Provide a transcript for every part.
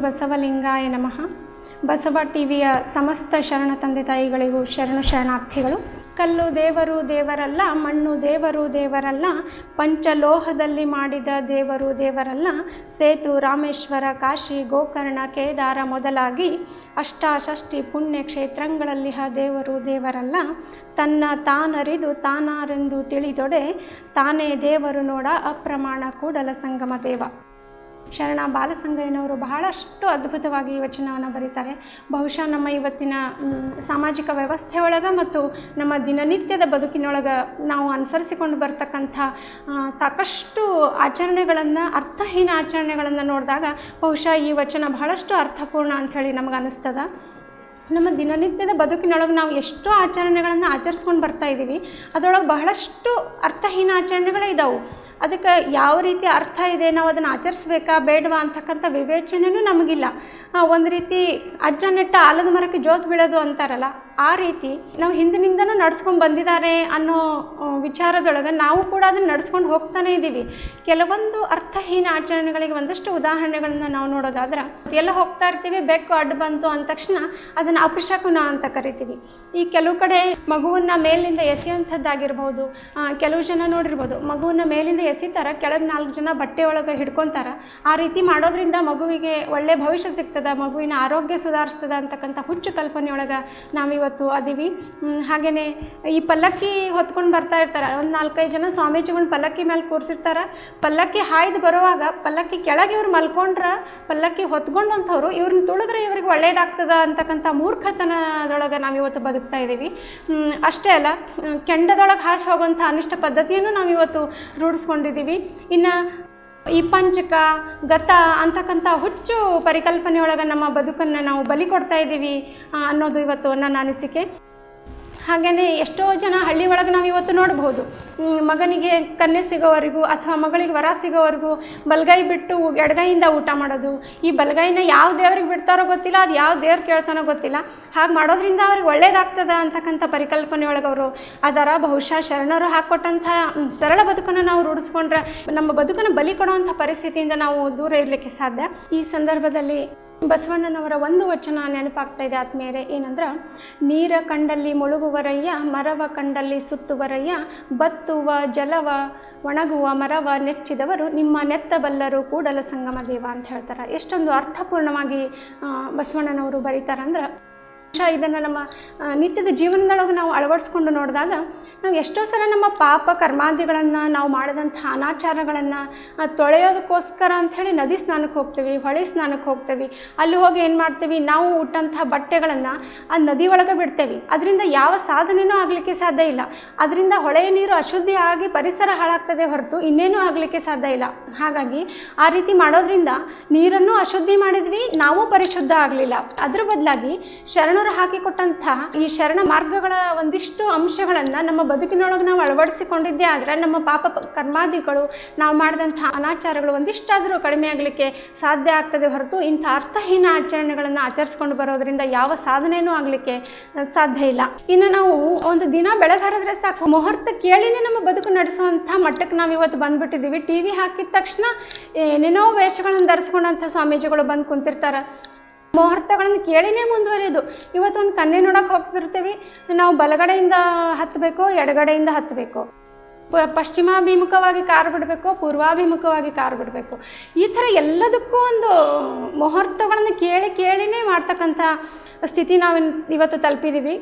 ಬಸವಲಿಂಗಾಯ ನಮಃ ಬಸವ ಟಿವಿಯ ಸಮಸ್ತ ಶರಣ ತಂದೆ ತಾಯಿಗಳಿಗೂ ಶರಣು ಶರಣಾರ್ಥಿಗಳು ಕಲ್ಲು ದೇವರು ದೇವರಲ್ಲ ಮಣ್ಣು ದೇವರು ದೇವರಲ್ಲ ಪಂಚಲೋಹದಲ್ಲಿ ಮಾಡಿದ ದೇವರು ದೇವರಲ್ಲ ಸೇತು ರಾಮೇಶ್ವರ ಕಾಶಿ ಗೋಕರ್ಣ ಕೇದಾರ ಮೊದಲಾಗಿ ಅಷ್ಟಾಷಷ್ಟಿ ಪುಣ್ಯ ಕ್ಷೇತ್ರಗಳಲ್ಲಿಹ ದೇವರು ದೇವರಲ್ಲ ತನ್ನ ತಾನರಿದು ತಾನಾರೆಂದು ತಿಳಿದೊಡೆ ತಾನೇ ದೇವರು ನೋಡ ಅಪ್ರಮಾಣ ಕೂಡಲ ಸಂಗಮ ದೇವ ಶರಣ ಬಾಲಸಂಗಯ್ಯನವರು ಬಹಳಷ್ಟು ಅದ್ಭುತವಾಗಿ ಈ ವಚನವನ್ನು ಬರೀತಾರೆ ಬಹುಶಃ ನಮ್ಮ ಇವತ್ತಿನ ಮ್, ಸಾಮಾಜಿಕ ವ್ಯವಸ್ಥೆ ಒಳಗೆ ಮತ್ತು ನಮ್ಮ ದಿನನಿತ್ಯದ ಬದುಕಿನೊಳಗೆ ನಾವು ಅನುಸರಿಸಿಕೊಂಡು ಬರ್ತಕ್ಕಂಥ ಆ, ಸಾಕಷ್ಟು ಆಚರಣೆಗಳನ್ನು ಅರ್ಥಹೀನ ಆಚರಣೆಗಳನ್ನು ನೋಡಿದಾಗ ಬಹುಶಃ ಈ ವಚನ ಬಹಳಷ್ಟು ಅರ್ಥಪೂರ್ಣ ಅಂಥೇಳಿ ನಮಗೆ ಅನ್ನಿಸ್ತದ ನಮ್ಮ ದಿನನಿತ್ಯದ ಬದುಕಿನೊಳಗೆ ನಾವು ಎಷ್ಟೋ ಆಚರಣೆಗಳನ್ನು ಆಚರಿಸ್ಕೊಂಡು ಬರ್ತಾ ಇದ್ದೀವಿ ಅದರೊಳಗೆ ಬಹಳಷ್ಟು ಅರ್ಥಹೀನ ಆಚರಣೆಗಳೇ ಇದ್ದಾವೆ ಅದಕ್ಕೆ ಯಾವ ರೀತಿ ಅರ್ಥ ಇದೆ ನಾವು ಅದನ್ನು ಆಚರಿಸ್ಬೇಕಾ ಬೇಡವಾ ಅಂತಕ್ಕಂಥ ವಿವೇಚನೆಯೂ ನಮಗಿಲ್ಲ ಆ, ಒಂದು ರೀತಿ ಅಜ್ಜ ನೆಟ್ಟ ಆಲದ ಮರಕ್ಕೆ ಜೋತ್ ಬೀಳೋದು ಅಂತಾರಲ್ಲ ಆ ರೀತಿ ನಾವು ಹಿಂದಿನಿಂದನೂ ನಡ್ಸ್ಕೊಂಡು ಬಂದಿದ್ದಾರೆ ಅನ್ನೋ ಆ, ವಿಚಾರದೊಳಗೆ ನಾವು ಕೂಡ ಅದನ್ನು ನಡ್ಸ್ಕೊಂಡು ಹೋಗ್ತಾನೆ ಇದ್ದೀವಿ ಕೆಲವೊಂದು ಅರ್ಥಹೀನ ಆಚರಣೆಗಳಿಗೆ ಒಂದಷ್ಟು ಉದಾಹರಣೆಗಳನ್ನ ನಾವು ನೋಡೋದಾದ್ರೆ ಎಲ್ಲ ಹೋಗ್ತಾ ಇರ್ತೀವಿ ಬೆಕ್ಕು ಅಡ್ಡ ಬಂತು ಅಂದ ತಕ್ಷಣ ಅದನ್ನು ಅಪಶಕುನ ಅಂತ ಕರಿತೀವಿ ಈ ಕೆಲವು ಕಡೆ ಮಗುವನ್ನು ಮೇಲಿಂದ ಎಸೆಯುವಂಥದ್ದಾಗಿರ್ಬೋದು ಆ, ಕೆಲವು ಜನ ನೋಡಿರ್ಬೋದು ಮಗುವನ್ನು ಮೇಲಿಂದ ಎಸಿತಾರ ಕೆಳಗೆ ನಾಲ್ಕು ಜನ ಬಟ್ಟೆ ಒಳಗೆ ಹಿಡ್ಕೊತಾರ ಆ ರೀತಿ ಮಾಡೋದ್ರಿಂದ ಮಗುವಿಗೆ ಒಳ್ಳೆ ಭವಿಷ್ಯ ಸಿಗ್ತದ ಮಗುವಿನ ಆರೋಗ್ಯ ಸುಧಾರಿಸ್ತದ ಅಂತಕ್ಕಂಥ ಹುಚ್ಚು ಕಲ್ಪನೆಯೊಳಗೆ ನಾವಿವತ್ತು ಅದೀವಿ ಹಾಗೆಯೇ ಈ ಪಲ್ಲಕ್ಕಿ ಹೊತ್ಕೊಂಡು ಬರ್ತಾ ಇರ್ತಾರೆ ಒಂದು ನಾಲ್ಕೈದು ಜನ ಸ್ವಾಮೀಜಿಗಳನ್ನ ಪಲ್ಲಕ್ಕಿ ಮೇಲೆ ಕೂರಿಸಿರ್ತಾರೆ ಪಲ್ಲಕ್ಕಿ ಹಾಯ್ದು ಬರುವಾಗ ಪಲ್ಲಕ್ಕಿ ಕೆಳಗೆ ಇವ್ರು ಮಲ್ಕೊಂಡ್ರೆ ಪಲ್ಲಕ್ಕಿ ಹೊತ್ಕೊಂಡಂಥವ್ರು ಇವ್ರನ್ನ ತುಳಿದ್ರೆ ಇವ್ರಿಗೆ ಒಳ್ಳೇದಾಗ್ತದ ಅಂತಕ್ಕಂಥ ಮೂರ್ಖತನದೊಳಗೆ ನಾವಿವತ್ತು ಬದುಕ್ತಾ ಇದ್ದೀವಿ ಹ್ಮ್, ಅಷ್ಟೇ ಅಲ್ಲ ಹ್ಮ್, ಕೆಂಡದೊಳಗೆ ಹಾಸಿ ಹೋಗುವಂಥ ಅನಿಷ್ಟ ಪದ್ಧತಿಯನ್ನು ನಾವಿವತ್ತು ರೂಢಿಸ್ಕೊಂಡಿದ್ದೀವಿ ಇನ್ನು ಈ ಪಂಚಕ ಗತ ಅಂತಕ್ಕಂಥ ಹುಚ್ಚು ಪರಿಕಲ್ಪನೆಯೊಳಗೆ ನಮ್ಮ ಬದುಕನ್ನು ನಾವು ಬಲಿ ಕೊಡ್ತಾ ಇದ್ದೀವಿ ಆ, ಅನ್ನೋದು ಇವತ್ತು ನನ್ನ ಅನಿಸಿಕೆ ಹಾಗೆಯೇ ಎಷ್ಟೋ ಜನ ಹಳ್ಳಿ ಒಳಗೆ ನಾವು ಇವತ್ತು ನೋಡ್ಬೋದು ಹ್ಮ್, ಮಗನಿಗೆ ಕನ್ಯೆ ಸಿಗೋವರೆಗೂ ಅಥವಾ ಮಗಳಿಗೆ ವರ ಸಿಗೋವರೆಗೂ ಬಲಗೈ ಬಿಟ್ಟು ಎಡಗೈಯಿಂದ ಊಟ ಮಾಡೋದು ಈ ಬಲಗೈನ ಯಾವ ದೇವ್ರಿಗೆ ಬಿಡ್ತಾರೋ ಗೊತ್ತಿಲ್ಲ ಅದು ಯಾವ ದೇವ್ರು ಕೇಳ್ತಾನೋ ಗೊತ್ತಿಲ್ಲ ಹಾಗೆ ಮಾಡೋದ್ರಿಂದ ಅವ್ರಿಗೆ ಒಳ್ಳೇದಾಗ್ತದ ಅಂತಕ್ಕಂಥ ಪರಿಕಲ್ಪನೆ ಒಳಗೆ ಅವರು ಅದರ ಬಹುಶಃ ಶರಣರು ಹಾಕ್ಕೊಟ್ಟಂಥ ಹ್ಮ್, ಸರಳ ಬದುಕನ್ನು ನಾವು ರೂಢಿಸ್ಕೊಂಡ್ರೆ ನಮ್ಮ ಬದುಕನ್ನು ಬಲಿ ಕೊಡುವಂಥ ಪರಿಸ್ಥಿತಿಯಿಂದ ನಾವು ದೂರ ಇರಲಿಕ್ಕೆ ಸಾಧ್ಯ ಈ ಸಂದರ್ಭದಲ್ಲಿ ಬಸವಣ್ಣನವರ ಒಂದು ವಚನ ನೆನಪಾಗ್ತಾ ಇದೆ ಆತ್ಮೀಯರೇ ಏನಂದ್ರೆ ನೀರ ಕಂಡಲ್ಲಿ ಮುಳುಗುವರಯ್ಯ ಮರವ ಕಂಡಲ್ಲಿ ಸುತ್ತುವರಯ್ಯ ಬತ್ತುವ ಜಲವ ಒಣಗುವ ಮರವ ನೆಚ್ಚಿದವರು ನಿಮ್ಮ ನೆತ್ತಬಲ್ಲರು ಕೂಡಲ ಸಂಗಮ ದೇವ ಅಂತ ಹೇಳ್ತಾರೆ ಎಷ್ಟೊಂದು ಅರ್ಥಪೂರ್ಣವಾಗಿ ಆ, ಬಸವಣ್ಣನವರು ಬರೀತಾರಂದ್ರೆ ಬಹುಶಃ ಇದನ್ನು ನಮ್ಮ ಆ, ನಿತ್ಯದ ಜೀವನದೊಳಗೆ ನಾವು ಅಳವಡಿಸ್ಕೊಂಡು ನೋಡಿದಾಗ ನಾವು ಎಷ್ಟೋ ಸಲ ನಮ್ಮ ಪಾಪ ಕರ್ಮಾದಿಗಳನ್ನು ನಾವು ಮಾಡಿದಂಥ ಅನಾಚಾರಗಳನ್ನು ತೊಳೆಯೋದಕ್ಕೋಸ್ಕರ ಅಂಥೇಳಿ ನದಿ ಸ್ನಾನಕ್ಕೆ ಹೋಗ್ತೀವಿ ಹೊಳೆ ಸ್ನಾನಕ್ಕೆ ಹೋಗ್ತೀವಿ ಅಲ್ಲಿ ಹೋಗಿ ಏನು ಮಾಡ್ತೀವಿ ನಾವು ಉಟ್ಟಂಥ ಬಟ್ಟೆಗಳನ್ನು ಆ ನದಿ ಒಳಗೆ ಬಿಡ್ತೇವೆ ಅದರಿಂದ ಯಾವ ಸಾಧನೆಯೂ ಆಗಲಿಕ್ಕೆ ಸಾಧ್ಯ ಇಲ್ಲ ಅದರಿಂದ ಹೊಳೆಯ ನೀರು ಅಶುದ್ಧಿ ಆಗಿ ಪರಿಸರ ಹಾಳಾಗ್ತದೆ ಹೊರತು ಇನ್ನೇನೂ ಆಗಲಿಕ್ಕೆ ಸಾಧ್ಯ ಇಲ್ಲ ಹಾಗಾಗಿ ಆ ರೀತಿ ಮಾಡೋದ್ರಿಂದ ನೀರನ್ನು ಅಶುದ್ಧಿ ಮಾಡಿದ್ವಿ ನಾವು ಪರಿಶುದ್ಧ ಆಗಲಿಲ್ಲ ಅದ್ರ ಬದಲಾಗಿ ಶರಣರು ಹಾಕಿಕೊಟ್ಟಂಥ ಈ ಶರಣ ಮಾರ್ಗಗಳ ಒಂದಿಷ್ಟು ಅಂಶಗಳನ್ನು ನಮ್ಮ ಬದುಕಿನೊಳಗೆ ನಾವು ಅಳವಡಿಸಿಕೊಂಡಿದ್ದೇ ಆದರೆ ನಮ್ಮ ಪಾಪ ಪ- ಕರ್ಮಾದಿಗಳು ನಾವು ಮಾಡಿದಂಥ ಅನಾಚಾರಗಳು ಒಂದಿಷ್ಟಾದರೂ ಕಡಿಮೆ ಆಗಲಿಕ್ಕೆ ಸಾಧ್ಯ ಆಗ್ತದೆ ಹೊರತು ಇಂಥ ಅರ್ಥಹೀನ ಆಚರಣೆಗಳನ್ನು ಆಚರಿಸ್ಕೊಂಡು ಬರೋದ್ರಿಂದ ಯಾವ ಸಾಧನೆಯೂ ಆಗಲಿಕ್ಕೆ ಸಾಧ್ಯ ಇಲ್ಲ ಇನ್ನು ನಾವು ಒಂದು ದಿನ ಬೆಳಗಾರಿದ್ರೆ ಸಾಕು ಮುಹೂರ್ತ ಕೇಳಿನೇ ನಮ್ಮ ಬದುಕು ನಡೆಸುವಂಥ ಮಟ್ಟಕ್ಕೆ ನಾವು ಇವತ್ತು ಬಂದ್ಬಿಟ್ಟಿದ್ದೀವಿ ಟಿ ವಿ ಹಾಕಿದ ತಕ್ಷಣ ಏನೇನೋ ವೇಷಗಳನ್ನು ಧರಿಸ್ಕೊಂಡಂಥ ಸ್ವಾಮೀಜಿಗಳು ಬಂದು ಕುಂತಿರ್ತಾರೆ ಮುಹೂರ್ತಗಳನ್ನು ಕೇಳಿನೇ ಮುಂದುವರಿಯೋದು ಇವತ್ತೊಂದು ಕನ್ಯೆ ನೋಡೋಕೆ ಹೋಗ್ತಿರ್ತೀವಿ ನಾವು ಬಲಗಡೆಯಿಂದ ಹತ್ತಬೇಕು ಎಡಗಡೆಯಿಂದ ಹತ್ತಬೇಕು ಪ- ಪಶ್ಚಿಮಾಭಿಮುಖವಾಗಿ ಕಾರ್ ಬಿಡಬೇಕು ಪೂರ್ವಾಭಿಮುಖವಾಗಿ ಕಾರ್ ಬಿಡಬೇಕು ಈ ಥರ ಎಲ್ಲದಕ್ಕೂ ಒಂದು ಮುಹೂರ್ತಗಳನ್ನು ಕೇಳಿ ಕೇಳಿನೇ ಮಾಡ್ತಕ್ಕಂಥ ಸ್ಥಿತಿ ನಾವು ಇನ್- ಇವತ್ತು ತಲುಪಿದ್ದೀವಿ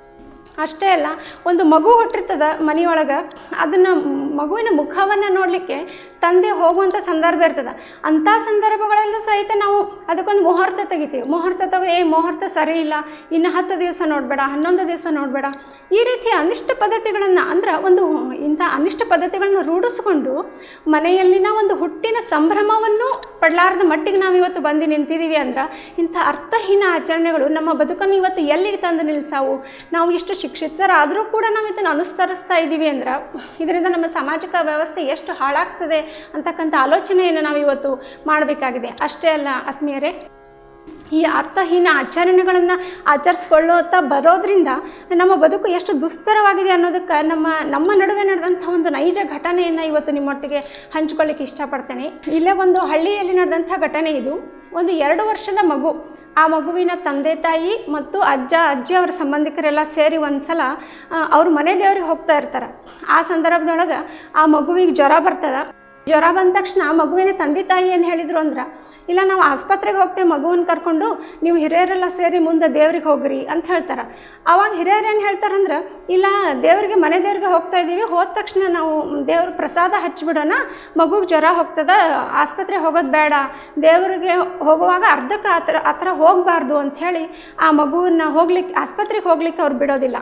ಅಷ್ಟೇ ಅಲ್ಲ ಒಂದು ಮಗು ಹುಟ್ಟಿರ್ತದ ಮನೆಯೊಳಗೆ ಅದನ್ನು ಮಗುವಿನ ಮುಖವನ್ನು ನೋಡಲಿಕ್ಕೆ ತಂದೆ ಹೋಗುವಂಥ ಸಂದರ್ಭ ಇರ್ತದೆ ಅಂಥ ಸಂದರ್ಭಗಳಲ್ಲೂ ಸಹಿತ ನಾವು ಅದಕ್ಕೊಂದು ಮುಹೂರ್ತ ತೆಗಿತೀವಿ ಮುಹೂರ್ತ ತೆಗೆದು ಏ ಮುಹೂರ್ತ ಸರಿ ಇಲ್ಲ ಇನ್ನು ಹತ್ತು ದಿವಸ ನೋಡಬೇಡ ಹನ್ನೊಂದು ದಿವಸ ನೋಡಬೇಡ ಈ ರೀತಿ ಅನಿಷ್ಟ ಪದ್ಧತಿಗಳನ್ನು ಅಂದ್ರೆ ಒಂದು ಇಂಥ ಅನಿಷ್ಟ ಪದ್ಧತಿಗಳನ್ನು ರೂಢಿಸ್ಕೊಂಡು ಮನೆಯಲ್ಲಿನ ಒಂದು ಹುಟ್ಟಿನ ಸಂಭ್ರಮವನ್ನು ಪಡಲಾರದ ಮಟ್ಟಿಗೆ ನಾವು ಇವತ್ತು ಬಂದು ನಿಂತಿದ್ದೀವಿ ಅಂದ್ರೆ ಇಂಥ ಅರ್ಥಹೀನ ಆಚರಣೆಗಳು ನಮ್ಮ ಬದುಕನ್ನು ಇವತ್ತು ಎಲ್ಲಿಗೆ ತಂದು ನಿಲ್ಲಿಸಾವು ನಾವು ಇಷ್ಟು ಶಿಕ್ಷಿತರಾದರೂ ಕೂಡ ನಾವು ಇದನ್ನು ಅನುಸರಿಸ್ತಾ ಇದ್ದೀವಿ ಅಂದ್ರೆ ಇದರಿಂದ ನಮ್ಮ ಸಾಮಾಜಿಕ ವ್ಯವಸ್ಥೆ ಎಷ್ಟು ಹಾಳಾಗ್ತದೆ ಅಂತಕ್ಕಂಥ ಆಲೋಚನೆಯನ್ನು ನಾವು ಇವತ್ತು ಮಾಡಬೇಕಾಗಿದೆ ಅಷ್ಟೇ ಅಲ್ಲ ಆತ್ಮೀಯರೇ ಈ ಅರ್ಥಹೀನ ಆಚರಣೆಗಳನ್ನು ಆಚರಿಸ್ಕೊಳ್ಳುತ್ತಾ ಬರೋದ್ರಿಂದ ನಮ್ಮ ಬದುಕು ಎಷ್ಟು ದುಸ್ತರವಾಗಿದೆ ಅನ್ನೋದಕ್ಕೆ ನಮ್ಮ ನಮ್ಮ ನಡುವೆ ನಡೆದಂಥ ಒಂದು ನೈಜ ಘಟನೆಯನ್ನು ಇವತ್ತು ನಿಮ್ಮೊಟ್ಟಿಗೆ ಹಂಚ್ಕೊಳ್ಳಿಕ್ಕೆ ಇಷ್ಟಪಡ್ತೇನೆ ಇಲ್ಲೇ ಒಂದು ಹಳ್ಳಿಯಲ್ಲಿ ನಡೆದಂಥ ಘಟನೆ ಇದು ಒಂದು ಎರಡು ವರ್ಷದ ಮಗು ಆ ಮಗುವಿನ ತಂದೆ ತಾಯಿ ಮತ್ತು ಅಜ್ಜ ಅಜ್ಜಿ ಅವರ ಸಂಬಂಧಿಕರೆಲ್ಲ ಸೇರಿ ಒಂದು ಸಲ ಅವ್ರ ಮನೆ ದೇವ್ರಿಗೆ ಹೋಗ್ತಾ ಇರ್ತಾರೆ ಆ ಸಂದರ್ಭದೊಳಗೆ ಆ ಮಗುವಿಗೆ ಜ್ವರ ಬರ್ತದೆ ಜ್ವರ ಬಂದ ತಕ್ಷಣ ಮಗುವಿನ ತಂದೆ ತಾಯಿ ಏನು ಹೇಳಿದರು ಅಂದ್ರೆ ಇಲ್ಲ ನಾವು ಆಸ್ಪತ್ರೆಗೆ ಹೋಗ್ತೇವೆ ಮಗುವನ್ನು ಕರ್ಕೊಂಡು ನೀವು ಹಿರಿಯರೆಲ್ಲ ಸೇರಿ ಮುಂದೆ ದೇವ್ರಿಗೆ ಹೋಗ್ರಿ ಅಂತ ಹೇಳ್ತಾರೆ ಆವಾಗ ಹಿರಿಯರು ಏನು ಹೇಳ್ತಾರಂದ್ರೆ ಇಲ್ಲ ದೇವ್ರಿಗೆ ಮನೆ ದೇವ್ರಿಗೆ ಹೋಗ್ತಾ ಇದ್ದೀವಿ ಹೋದ ತಕ್ಷಣ ನಾವು ದೇವ್ರ ಪ್ರಸಾದ ಹಚ್ಬಿಡೋಣ ಮಗುಗೆ ಜ್ವರ ಹೋಗ್ತದ ಆಸ್ಪತ್ರೆಗೆ ಹೋಗೋದು ಬೇಡ ದೇವ್ರಿಗೆ ಹೋಗುವಾಗ ಅರ್ಧಕ್ಕೆ ಆ ಥರ ಆ ಥರ ಹೋಗಬಾರ್ದು ಅಂಥೇಳಿ ಆ ಮಗುವನ್ನ ಹೋಗ್ಲಿಕ್ಕೆ ಆಸ್ಪತ್ರೆಗೆ ಹೋಗ್ಲಿಕ್ಕೆ ಅವ್ರು ಬಿಡೋದಿಲ್ಲ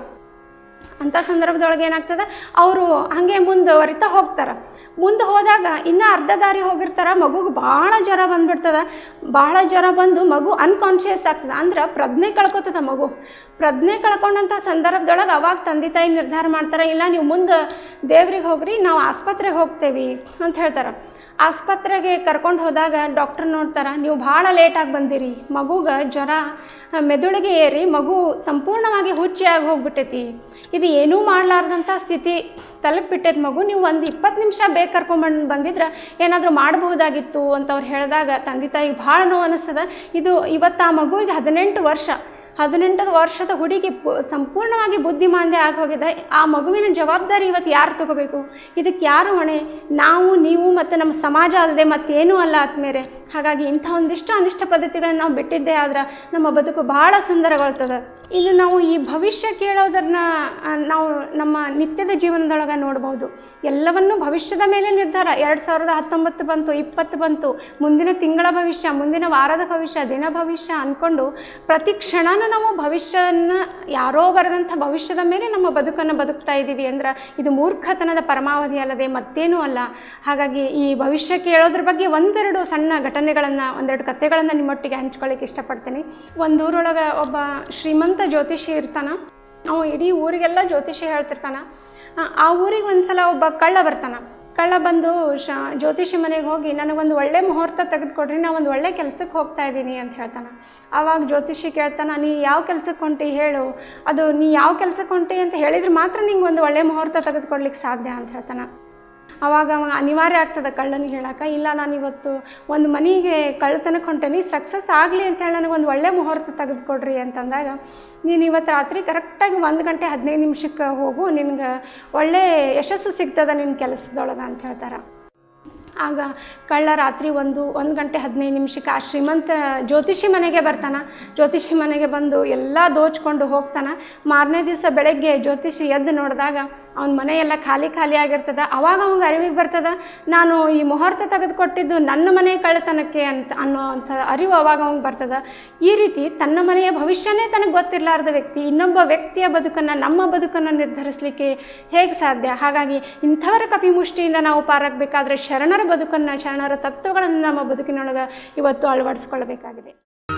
ಅಂಥ ಸಂದರ್ಭದೊಳಗೆ ಏನಾಗ್ತದೆ ಅವರು ಹಾಗೆ ಮುಂದುವರಿತಾ ಹೋಗ್ತಾರೆ ಮುಂದೆ ಹೋದಾಗ ಇನ್ನೂ ಅರ್ಧ ದಾರಿ ಹೋಗಿರ್ತಾರೆ ಮಗುಗೆ ಭಾಳ ಜ್ವರ ಬಂದ್ಬಿಡ್ತದೆ ಭಾಳ ಜ್ವರ ಬಂದು ಮಗು ಅನ್ಕಾನ್ಷಿಯಸ್ ಆಗ್ತದೆ ಅಂದ್ರೆ ಪ್ರಜ್ಞೆ ಕಳ್ಕೊತದ ಮಗು ಪ್ರಜ್ಞೆ ಕಳ್ಕೊಂಡಂಥ ಸಂದರ್ಭದೊಳಗೆ ಅವಾಗ ತಂದೆ ತಾಯಿ ನಿರ್ಧಾರ ಮಾಡ್ತಾರೆ ಇಲ್ಲ ನೀವು ಮುಂದೆ ದೇವ್ರಿಗೆ ಹೋಗ್ರಿ ನಾವು ಆಸ್ಪತ್ರೆಗೆ ಹೋಗ್ತೇವೆ ಅಂತ ಹೇಳ್ತಾರೆ ಆಸ್ಪತ್ರೆಗೆ ಕರ್ಕೊಂಡು ಹೋದಾಗ ಡಾಕ್ಟರ್ ನೋಡ್ತಾರೆ ನೀವು ಭಾಳ ಲೇಟಾಗಿ ಬಂದಿರಿ ಮಗುಗೆ ಜ್ವರ ಮೆದುಳಿಗೆ ಏರಿ ಮಗು ಸಂಪೂರ್ಣವಾಗಿ ಹುಚ್ಚಿಯಾಗಿ ಹೋಗ್ಬಿಟ್ಟೈತಿ ಇದು ಏನೂ ಮಾಡಲಾರ್ದಂಥ ಸ್ಥಿತಿ ತಲುಪಿಬಿಟ್ಟೈತೆ ಮಗು ನೀವು ಒಂದು ಇಪ್ಪತ್ತು ನಿಮಿಷ ಬೇಗ ಕರ್ಕೊಂಬಂದು ಬಂದಿದ್ರೆ ಏನಾದರೂ ಮಾಡಬಹುದಾಗಿತ್ತು ಅಂತ ಅವ್ರು ಹೇಳಿದಾಗ ತಂದೆ ತಾಯಿಗೆ ಭಾಳ ನೋವು ಅನ್ನಿಸ್ತದೆ ಇದು ಇವತ್ತು ಆ ಮಗುವಿಗೆ ಹದಿನೆಂಟು ವರ್ಷ ಹದಿನೆಂಟು ವರ್ಷದ ಹುಡುಗಿ ಪು ಸಂಪೂರ್ಣವಾಗಿ ಬುದ್ಧಿಮಾಂದ್ಯ ಆಗಿ ಹೋಗಿದೆ ಆ ಮಗುವಿನ ಜವಾಬ್ದಾರಿ ಇವತ್ತು ಯಾರು ತಗೋಬೇಕು ಇದಕ್ಕೆ ಯಾರು ಹೊಣೆ ನಾವು ನೀವು ಮತ್ತು ನಮ್ಮ ಸಮಾಜ ಅಲ್ಲದೆ ಮತ್ತೇನೂ ಅಲ್ಲ ಆದ್ಮೇಲೆ ಹಾಗಾಗಿ ಇಂಥ ಒಂದಿಷ್ಟು ಅನಿಷ್ಟ ಪದ್ಧತಿಗಳನ್ನ ನಾವು ಬಿಟ್ಟಿದ್ದೇ ಆದ್ರೆ ನಮ್ಮ ಬದುಕು ಭಾಳ ಸುಂದರಗೊಳ್ತದೆ ಇನ್ನು ನಾವು ಈ ಭವಿಷ್ಯ ಕೇಳೋದನ್ನ ಆ, ನಾವು ನಮ್ಮ ನಿತ್ಯದ ಜೀವನದೊಳಗೆ ನೋಡ್ಬೋದು ಎಲ್ಲವನ್ನೂ ಭವಿಷ್ಯದ ಮೇಲೆ ನಿರ್ಧಾರ ಎರಡು ಸಾವಿರದ ಹತ್ತೊಂಬತ್ತು ಬಂತು ಇಪ್ಪತ್ತು ಬಂತು ಮುಂದಿನ ತಿಂಗಳ ಭವಿಷ್ಯ ಮುಂದಿನ ವಾರದ ಭವಿಷ್ಯ ದಿನ ಭವಿಷ್ಯ ಅಂದ್ಕೊಂಡು ಪ್ರತಿ ಕ್ಷಣನೂ ನಾವು ಭವಿಷ್ಯನ ಯಾರೋ ಬರೆದಂಥ ಭವಿಷ್ಯದ ಮೇಲೆ ನಮ್ಮ ಬದುಕನ್ನು ಬದುಕ್ತಾ ಇದ್ದೀವಿ ಅಂದ್ರೆ ಇದು ಮೂರ್ಖತನದ ಪರಮಾವಧಿ ಅಲ್ಲದೆ ಮತ್ತೇನೂ ಅಲ್ಲ ಹಾಗಾಗಿ ಈ ಭವಿಷ್ಯ ಕೇಳೋದ್ರ ಬಗ್ಗೆ ಒಂದೆರಡು ಸಣ್ಣ ಘಟನೆಗಳನ್ನು ಒಂದೆರಡು ಕಥೆಗಳನ್ನು ನಿಮ್ಮೊಟ್ಟಿಗೆ ಹಂಚ್ಕೊಳ್ಳಿಕ್ಕೆ ಇಷ್ಟಪಡ್ತೀನಿ ಒಂದು ಊರೊಳಗೆ ಒಬ್ಬ ಶ್ರೀಮಂತ ಜ್ಯೋತಿಷಿ ಇರ್ತಾನ ಅವ ಇಡೀ ಊರಿಗೆಲ್ಲ ಜ್ಯೋತಿಷಿ ಹೇಳ್ತಿರ್ತಾನ ಆ- ಆ ಊರಿಗೆ ಒಂದ್ಸಲ ಒಬ್ಬ ಕಳ್ಳ ಬರ್ತಾನ ಕಳ್ಳ ಬಂದು ಶ ಜ್ಯೋತಿಷಿ ಮನೆಗೆ ಹೋಗಿ ನನಗೊಂದು ಒಳ್ಳೆ ಮುಹೂರ್ತ ತೆಗೆದುಕೊಡ್ರಿ ನಾ ಒಂದು ಒಳ್ಳೆ ಕೆಲ್ಸಕ್ಕೆ ಹೋಗ್ತಾ ಇದ್ದೀನಿ ಅಂತ ಹೇಳ್ತಾನೆ ಆವಾಗ ಜ್ಯೋತಿಷಿ ಕೇಳ್ತಾನ ನೀ ಯಾವ ಕೆಲ್ಸಕ್ಕೆ ಹೊಂಟಿ ಹೇಳು ಅದು ನೀ ಯಾವ ಕೆಲ್ಸಕ್ಕೆ ಹೊಂಟಿ ಅಂತ ಹೇಳಿದ್ರೆ ಮಾತ್ರ ನಿಂಗೆ ಒಂದು ಒಳ್ಳೆ ಮುಹೂರ್ತ ತೆಗೆದುಕೊಡ್ಲಿಕ್ಕೆ ಸಾಧ್ಯ ಅಂತ ಹೇಳ್ತಾನೆ ಅವಾಗ ಅವ ಅನಿವಾರ್ಯ ಆಗ್ತದೆ ಕಳ್ಳನಿಗೆ ಹೇಳಕ್ಕೆ ಇಲ್ಲ ನಾನು ಇವತ್ತು ಒಂದು ಮನೆಗೆ ಕಳ್ಳತನಕ್ಕೆ ಹೊಂಟೇನಿ ಸಕ್ಸಸ್ ಆಗಲಿ ಅಂತ ಹೇಳಿ ನನಗೊಂದು ಒಳ್ಳೆ ಮುಹೂರ್ತ ತೆಗೆದುಕೊಡ್ರಿ ಅಂತಂದಾಗ ನೀನು ಇವತ್ತು ರಾತ್ರಿ ಕರೆಕ್ಟಾಗಿ ಒಂದು ಗಂಟೆ ಹದಿನೈದು ನಿಮಿಷಕ್ಕೆ ಹೋಗು ನಿನ್ಗೆ ಒಳ್ಳೆ ಯಶಸ್ಸು ಸಿಗ್ತದೆ ನಿನ್ನ ಕೆಲಸದೊಳಗೆ ಅಂತ ಹೇಳ್ತಾರೆ ಆಗ ಕಳ್ಳ ರಾತ್ರಿ ಒಂದು ಒಂದು ಗಂಟೆ ಹದಿನೈದು ನಿಮಿಷಕ್ಕೆ ಆ ಶ್ರೀಮಂತ ಜ್ಯೋತಿಷಿ ಮನೆಗೆ ಬರ್ತಾನೆ ಜ್ಯೋತಿಷಿ ಮನೆಗೆ ಬಂದು ಎಲ್ಲ ದೋಚ್ಕೊಂಡು ಹೋಗ್ತಾನೆ ಮಾರನೇ ದಿವಸ ಬೆಳಗ್ಗೆ ಜ್ಯೋತಿಷಿ ಎದ್ದು ನೋಡಿದಾಗ ಅವನ ಮನೆ ಎಲ್ಲ ಖಾಲಿ ಖಾಲಿ ಆಗಿರ್ತದೆ ಅವಾಗ ಅವಂಗೆ ಅರಿವಿಗೆ ಬರ್ತದೆ ನಾನು ಈ ಮುಹೂರ್ತ ತೆಗೆದುಕೊಟ್ಟಿದ್ದು ನನ್ನ ಮನೆ ಕಳ್ಳತನಕ್ಕೆ ಅಂತ ಅನ್ನೋ ಅಂಥ ಅರಿವು ಅವಾಗ ಅವಂಗೆ ಬರ್ತದೆ ಈ ರೀತಿ ತನ್ನ ಮನೆಯ ಭವಿಷ್ಯನೇ ತನಗೆ ಗೊತ್ತಿರಲಾರ್ದ ವ್ಯಕ್ತಿ ಇನ್ನೊಬ್ಬ ವ್ಯಕ್ತಿಯ ಬದುಕನ್ನು ನಮ್ಮ ಬದುಕನ್ನು ನಿರ್ಧರಿಸಲಿಕ್ಕೆ ಹೇಗೆ ಸಾಧ್ಯ ಹಾಗಾಗಿ ಇಂಥವರ ಕಪಿಮುಷ್ಟಿಯಿಂದ ನಾವು ಪಾರಾಗಬೇಕಾದ್ರೆ ಶರಣರ ಬದುಕನ್ನು ಶರಣರ ತತ್ವಗಳನ್ನು ನಮ್ಮ ಬದುಕಿನೊಳಗೆ ಇವತ್ತು ಅಳವಡಿಸ್ಕೊಳ್ಬೇಕಾಗಿದೆ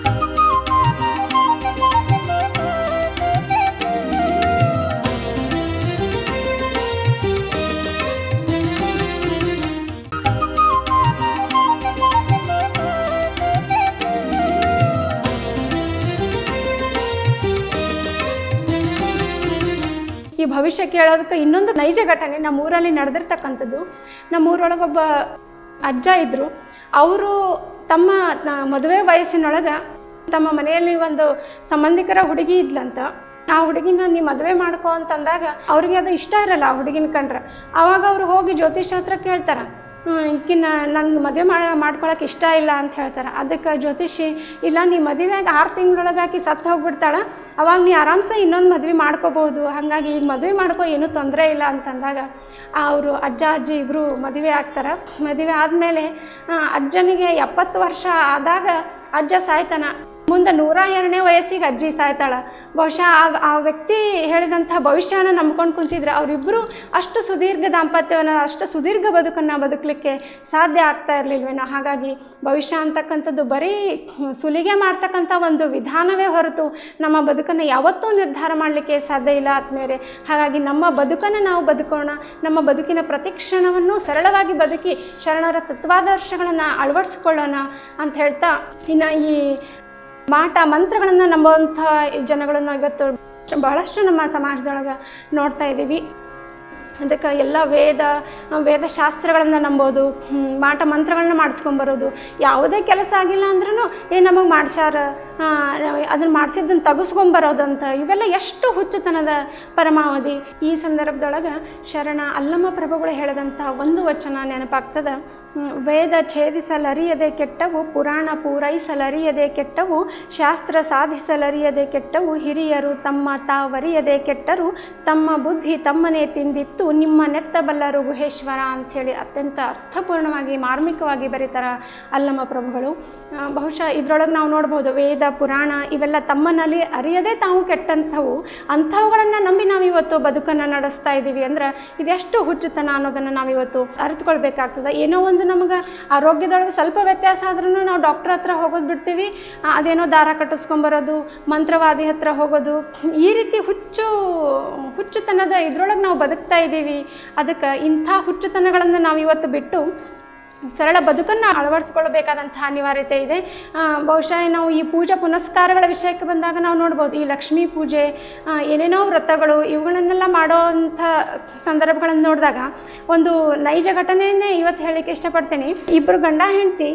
ಈ ಭವಿಷ್ಯ ಕೇಳೋದಕ್ಕೆ ಇನ್ನೊಂದು ನೈಜ ಘಟನೆ ನಮ್ಮ ಊರಲ್ಲಿ ನಡೆದಿರ್ತಕ್ಕಂಥದ್ದು ನಮ್ಮ ಊರೊಳಗೊಬ್ಬ ಅಜ್ಜ ಇದ್ದರು ಅವರು ತಮ್ಮ ನ- ಮದುವೆ ವಯಸ್ಸಿನೊಳಗೆ ತಮ್ಮ ಮನೆಯಲ್ಲಿ ಒಂದು ಸಂಬಂಧಿಕರ ಹುಡುಗಿ ಇದ್ಲಂತ ಆ ಹುಡುಗಿನ ನೀ ಮದುವೆ ಮಾಡ್ಕೊ ಅಂತಂದಾಗ ಅವ್ರಿಗೆ ಅದು ಇಷ್ಟ ಇರಲ್ಲ ಆ ಹುಡುಗಿನ ಕಂಡ್ರೆ ಆವಾಗ ಅವ್ರು ಹೋಗಿ ಜ್ಯೋತಿಷ್ ಹತ್ರ ಕೇಳ್ತಾರೆ ಈಕಿನ ನಂಗೆ ಮದುವೆ ಮಾಡ ಮಾಡ್ಕೊಳಕ್ಕೆ ಇಷ್ಟ ಇಲ್ಲ ಅಂತ ಹೇಳ್ತಾರೆ ಅದಕ್ಕೆ ಜ್ಯೋತಿಷಿ ಇಲ್ಲ ನೀ ಮದುವೆಗೆ ಆರು ತಿಂಗಳೊಳಗೆ ಆಕಿ ಸತ್ತು ಹೋಗ್ಬಿಡ್ತಾಳೆ ಅವಾಗ ನೀ ಆರಾಮ್ಸೆ ಇನ್ನೊಂದು ಮದುವೆ ಮಾಡ್ಕೋಬೋದು ಹಾಗಾಗಿ ಈಗ ಮದುವೆ ಮಾಡ್ಕೊ ಏನೂ ತೊಂದರೆ ಇಲ್ಲ ಅಂತಂದಾಗ ಅವರು ಅಜ್ಜ ಅಜ್ಜಿ ಇಬ್ಬರು ಮದುವೆ ಆಗ್ತಾರೆ ಮದುವೆ ಆದಮೇಲೆ ಅಜ್ಜನಿಗೆ ಎಪ್ಪತ್ತು ವರ್ಷ ಆದಾಗ ಅಜ್ಜ ಸಾಯ್ತಾನ ಮುಂದೆ ನೂರ ಎರಡನೇ ವಯಸ್ಸಿಗೆ ಅಜ್ಜಿ ಸಾಯ್ತಾಳ ಬಹುಶಃ ಆ ಆ ವ್ಯಕ್ತಿ ಹೇಳಿದಂಥ ಭವಿಷ್ಯನ ನಂಬ್ಕೊಂಡು ಕುಂತಿದ್ರೆ ಅವರಿಬ್ಬರು ಅಷ್ಟು ಸುದೀರ್ಘ ದಾಂಪತ್ಯವನ್ನು ಅಷ್ಟು ಸುದೀರ್ಘ ಬದುಕನ್ನು ಬದುಕಲಿಕ್ಕೆ ಸಾಧ್ಯ ಆಗ್ತಾ ಇರಲಿಲ್ವೇನೋ ಹಾಗಾಗಿ ಭವಿಷ್ಯ ಅಂತಕ್ಕಂಥದ್ದು ಬರೀ ಸುಲಿಗೆ ಮಾಡ್ತಕ್ಕಂಥ ಒಂದು ವಿಧಾನವೇ ಹೊರತು ನಮ್ಮ ಬದುಕನ್ನು ಯಾವತ್ತೂ ನಿರ್ಧಾರ ಮಾಡಲಿಕ್ಕೆ ಸಾಧ್ಯ ಇಲ್ಲ ಆದ್ಮೇಲೆ ಹಾಗಾಗಿ ನಮ್ಮ ಬದುಕನ್ನು ನಾವು ಬದುಕೋಣ ನಮ್ಮ ಬದುಕಿನ ಪ್ರತಿ ಕ್ಷಣವನ್ನು ಸರಳವಾಗಿ ಬದುಕಿ ಶರಣರ ತತ್ವಾದರ್ಶಗಳನ್ನು ಅಳವಡಿಸ್ಕೊಳ್ಳೋಣ ಅಂತ ಹೇಳ್ತಾ ಇನ್ನು ಈ ಮಾಟ ಮಂತ್ರಗಳನ್ನು ನಂಬುವಂಥ ಜನಗಳನ್ನು ಇವತ್ತು ಬಹಳಷ್ಟು ನಮ್ಮ ಸಮಾಜದೊಳಗೆ ನೋಡ್ತಾ ಇದ್ದೀವಿ ಅದಕ್ಕೆ ಎಲ್ಲ ವೇದ ವೇದಶಾಸ್ತ್ರಗಳನ್ನು ನಂಬೋದು ಹ್ಮ್, ಮಾಟ ಮಂತ್ರಗಳನ್ನ ಮಾಡಿಸ್ಕೊಂಬರೋದು ಯಾವುದೇ ಕೆಲಸ ಆಗಿಲ್ಲ ಅಂದ್ರೂ ಏ ನಮಗೆ ಮಾಡ್ಸ್ಯಾರ ಅದನ್ನು ಮಾಡಿಸಿದ್ದನ್ನು ತೆಗೆಸ್ಕೊಂಬರೋದು ಅಂತ ಇವೆಲ್ಲ ಎಷ್ಟು ಹುಚ್ಚುತನದ ಪರಮಾವಧಿ ಈ ಸಂದರ್ಭದೊಳಗೆ ಶರಣ ಅಲ್ಲಮ್ಮ ಪ್ರಭುಗಳು ಹೇಳಿದಂಥ ಒಂದು ವಚನ ನೆನಪಾಗ್ತದೆ ಹ್ಮ್, ವೇದ ಛೇದಿಸಲರಿಯದೆ ಕೆಟ್ಟವು ಪುರಾಣ ಪೂರೈಸಲರಿಯದೆ ಕೆಟ್ಟವು ಶಾಸ್ತ್ರ ಸಾಧಿಸಲರಿಯದೆ ಕೆಟ್ಟವು ಹಿರಿಯರು ತಮ್ಮ ತಾವರಿಯದೆ ಕೆಟ್ಟರು ತಮ್ಮ ಬುದ್ಧಿ ತಮ್ಮನೇ ತಿಂದಿತ್ತು ನಿಮ್ಮ ನೆತ್ತಬಲ್ಲರು ಗುಹೇಶ್ವರ ಅಂಥೇಳಿ ಅತ್ಯಂತ ಅರ್ಥಪೂರ್ಣವಾಗಿ ಮಾರ್ಮಿಕವಾಗಿ ಬರೀತಾರ ಅಲ್ಲಮ್ಮ ಪ್ರಭುಗಳು ಆ, ಬಹುಶಃ ಇದರೊಳಗೆ ನಾವು ನೋಡ್ಬೋದು ವೇದ ಪುರಾಣ ಇವೆಲ್ಲ ತಮ್ಮನಲ್ಲಿ ಅರಿಯದೇ ತಾವು ಕೆಟ್ಟಂಥವು ಅಂಥವುಗಳನ್ನು ನಂಬಿ ನಾವು ಇವತ್ತು ಬದುಕನ್ನು ನಡೆಸ್ತಾ ಇದ್ದೀವಿ ಅಂದ್ರೆ ಇದೆಷ್ಟು ಹುಚ್ಚುತನ ಅನ್ನೋದನ್ನು ನಾವು ಇವತ್ತು ಅರಿತುಕೊಳ್ಬೇಕಾಗ್ತದೆ ಏನೋ ಒಂದು ನಮಗೆ ಆರೋಗ್ಯದೊಳಗೆ ಸ್ವಲ್ಪ ವ್ಯತ್ಯಾಸ ಆದ್ರೂ ನಾವು ಡಾಕ್ಟರ್ ಹತ್ರ ಹೋಗೋದು ಬಿಡ್ತೀವಿ ಆ, ಅದೇನೋ ದಾರ ಕಟ್ಟಿಸ್ಕೊಂಬರೋದು ಮಂತ್ರವಾದಿ ಹತ್ರ ಹೋಗೋದು ಈ ರೀತಿ ಹುಚ್ಚು ಹುಚ್ಚುತನದ ಇದ್ರೊಳಗೆ ನಾವು ಬದುಕ್ತಾ ಇದ್ದೀವಿ ಅದಕ್ಕೆ ಇಂಥ ಹುಚ್ಚುತನಗಳನ್ನು ನಾವು ಇವತ್ತು ಬಿಟ್ಟು ಸರಳ ಬದುಕನ್ನು ಅಳವಡಿಸ್ಕೊಳ್ಬೇಕಾದಂಥ ಅನಿವಾರ್ಯತೆ ಇದೆ ಆ, ಬಹುಶಃ ನಾವು ಈ ಪೂಜಾ ಪುನಸ್ಕಾರಗಳ ವಿಷಯಕ್ಕೆ ಬಂದಾಗ ನಾವು ನೋಡ್ಬೋದು ಈ ಲಕ್ಷ್ಮೀ ಪೂಜೆ ಆ, ಏನೇನೋ ವ್ರತಗಳು ಇವುಗಳನ್ನೆಲ್ಲ ಮಾಡೋವಂಥ ಸಂದರ್ಭಗಳನ್ನು ನೋಡಿದಾಗ ಒಂದು ನೈಜ ಘಟನೆಯನ್ನೇ ಇವತ್ತು ಹೇಳಲಿಕ್ಕೆ ಇಷ್ಟಪಡ್ತೀನಿ ಇಬ್ಬರು ಗಂಡ ಹೆಂಡತಿ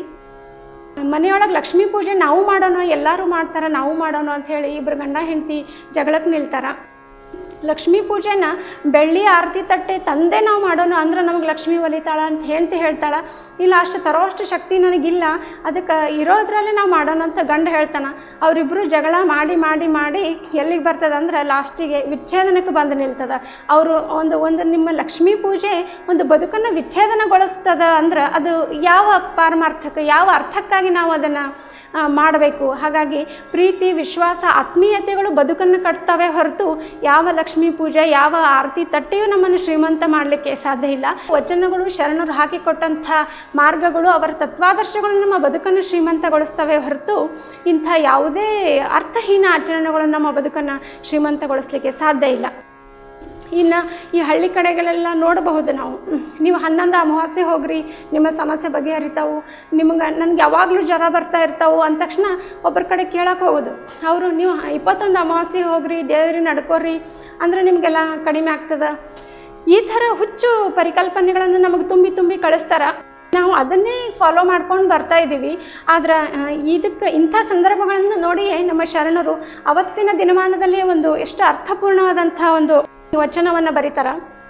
ಮನೆಯೊಳಗೆ ಲಕ್ಷ್ಮೀ ಪೂಜೆ ನಾವು ಮಾಡೋಣ ಎಲ್ಲರೂ ಮಾಡ್ತಾರೆ ನಾವು ಮಾಡೋಣ ಅಂತ ಹೇಳಿ ಇಬ್ಬರು ಗಂಡ ಹೆಂಡತಿ ಜಗಳಕ್ಕೆ ನಿಲ್ತಾರ ಲಕ್ಷ್ಮೀ ಪೂಜೆನ ಬೆಳ್ಳಿ ಆರತಿ ತಟ್ಟೆ ತಂದೆ ನಾವು ಮಾಡೋಣ ಅಂದ್ರೆ ನಮಗೆ ಲಕ್ಷ್ಮೀ ಒಲಿತಾಳ ಅಂತ ಹೆಂಡತಿ ಹೇಳ್ತಾಳ ಇಲ್ಲ ಅಷ್ಟು ತರೋಷ್ಟು ಶಕ್ತಿ ನನಗಿಲ್ಲ ಅದಕ್ಕೆ ಇರೋದ್ರಲ್ಲೇ ನಾವು ಮಾಡೋಣ ಅಂತ ಗಂಡ ಹೇಳ್ತಾನ ಅವರಿಬ್ಬರು ಜಗಳ ಮಾಡಿ ಮಾಡಿ ಮಾಡಿ ಎಲ್ಲಿಗೆ ಬರ್ತದೆ ಅಂದ್ರೆ ಲಾಸ್ಟಿಗೆ ವಿಚ್ಛೇದನಕ್ಕೆ ಬಂದು ನಿಲ್ತದ ಅವರು ಒಂದು ಒಂದು ನಿಮ್ಮ ಲಕ್ಷ್ಮೀ ಪೂಜೆ ಒಂದು ಬದುಕನ್ನು ವಿಚ್ಛೇದನಗೊಳಿಸ್ತದ ಅಂದ್ರೆ ಅದು ಯಾವ ಪಾರಮಾರ್ಥಕ್ಕೆ ಯಾವ ಅರ್ಥಕ್ಕಾಗಿ ನಾವು ಅದನ್ನು ಮಾಡಬೇಕು ಹಾಗಾಗಿ ಪ್ರೀತಿ ವಿಶ್ವಾಸ ಆತ್ಮೀಯತೆಗಳು ಬದುಕನ್ನು ಕಟ್ತವೆ ಹೊರತು ಯಾವ ಲಕ್ಷ್ಮೀ ಪೂಜೆ ಯಾವ ಆರತಿ ತಟ್ಟೆಯೂ ನಮ್ಮನ್ನು ಶ್ರೀಮಂತ ಮಾಡಲಿಕ್ಕೆ ಸಾಧ್ಯ ಇಲ್ಲ ವಚನಗಳು ಶರಣರು ಹಾಕಿಕೊಟ್ಟಂಥ ಮಾರ್ಗಗಳು ಅವರ ತತ್ವಾದರ್ಶಗಳು ನಮ್ಮ ಬದುಕನ್ನು ಶ್ರೀಮಂತಗೊಳಿಸ್ತವೆ ಹೊರತು ಇಂಥ ಯಾವುದೇ ಅರ್ಥಹೀನ ಆಚರಣೆಗಳು ನಮ್ಮ ಬದುಕನ್ನು ಶ್ರೀಮಂತಗೊಳಿಸ್ಲಿಕ್ಕೆ ಸಾಧ್ಯ ಇಲ್ಲ ಇನ್ನು ಈ ಹಳ್ಳಿ ಕಡೆಗಳೆಲ್ಲ ನೋಡಬಹುದು ನಾವು ಹ್ಮ್. ನೀವು ಹನ್ನೊಂದು ಅಮಾವಾಸ್ಯೆ ಹೋಗ್ರಿ ನಿಮ್ಮ ಸಮಸ್ಯೆ ಬಗೆಹರಿತಾವು ನಿಮ್ಗೆ ನನಗೆ ಯಾವಾಗಲೂ ಜ್ವರ ಬರ್ತಾ ಇರ್ತಾವು ಅಂದ ತಕ್ಷಣ ಒಬ್ಬರ ಕಡೆ ಕೇಳಕ್ಕೆ ಹೋಗೋದು ಅವರು ನೀವು ಇಪ್ಪತ್ತೊಂದು ಅಮಾವಾಸ್ಯೆ ಹೋಗ್ರಿ ದೇವ್ರಿ ನಡ್ಕೋರಿ ಅಂದ್ರೆ ನಿಮಗೆಲ್ಲ ಕಡಿಮೆ ಆಗ್ತದೆ ಈ ಥರ ಹುಚ್ಚು ಪರಿಕಲ್ಪನೆಗಳನ್ನು ನಮಗೆ ತುಂಬಿ ತುಂಬಿ ಕಳಿಸ್ತಾರ ನಾವು ಅದನ್ನೇ ಫಾಲೋ ಮಾಡ್ಕೊಂಡು ಬರ್ತಾ ಇದ್ದೀವಿ ಆದ್ರೆ ಆ, ಇದಕ್ಕೆ ಇಂಥ ಸಂದರ್ಭಗಳನ್ನು ನೋಡಿಯೇ ನಮ್ಮ ಶರಣರು ಅವತ್ತಿನ ದಿನಮಾನದಲ್ಲಿ ಒಂದು ಎಷ್ಟು ಅರ್ಥಪೂರ್ಣವಾದಂಥ ಒಂದು ವಚನವನ್ನು ಬರೀತಾರ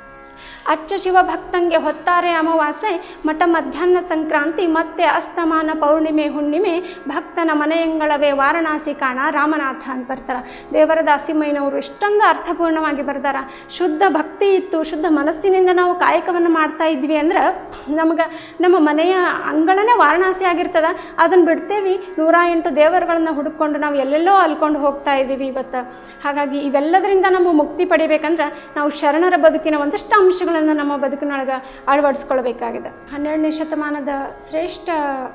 ಅಚ್ಚ ಶಿವಭಕ್ತಂಗೆ ಹೊತ್ತಾರೆ ಅಮಾವಾಸ್ಯೆ ಮಠ ಮಧ್ಯಾಹ್ನ ಸಂಕ್ರಾಂತಿ ಮತ್ತೆ ಅಸ್ತಮಾನ ಪೌರ್ಣಿಮೆ ಹುಣ್ಣಿಮೆ ಭಕ್ತನ ಮನೆಯಂಗಳವೇ ವಾರಣಾಸಿ ಕಾಣ ರಾಮನಾಥ ಅಂತ ಬರ್ತಾರೆ ದೇವರ ದಾಸಿಮಯ್ಯನವರು ಎಷ್ಟೊಂದು ಅರ್ಥಪೂರ್ಣವಾಗಿ ಬರ್ತಾರ ಶುದ್ಧ ಭಕ್ತಿ ಇತ್ತು ಶುದ್ಧ ಮನಸ್ಸಿನಿಂದ ನಾವು ಕಾಯಕವನ್ನು ಮಾಡ್ತಾ ಇದ್ವಿ ಅಂದ್ರೆ ನಮ್ಗೆ ನಮ್ಮ ಮನೆಯ ಅಂಗಳನೇ ವಾರಣಾಸಿ ಆಗಿರ್ತದ ಅದನ್ನು ಬಿಡ್ತೇವಿ ನೂರ ಎಂಟು ದೇವರುಗಳನ್ನ ಹುಡುಕೊಂಡು ನಾವು ಎಲ್ಲೆಲ್ಲೋ ಅಲ್ಕೊಂಡು ಹೋಗ್ತಾ ಇದ್ದೀವಿ ಇವತ್ತು ಹಾಗಾಗಿ ಇವೆಲ್ಲದರಿಂದ ನಮ್ಮ ಮುಕ್ತಿ ಪಡಿಬೇಕಂದ್ರೆ ನಾವು ಶರಣರ ಬದುಕಿನ ಒಂದಷ್ಟು ಅಂಶಗಳನ್ನು ನಮ್ಮ ಬದುಕಿನೊಳಗೆ ಅಳವಡಿಸ್ಕೊಳ್ಬೇಕಾಗಿದೆ ಹನ್ನೆರಡನೇ ಶತಮಾನದ ಶ್ರೇಷ್ಠ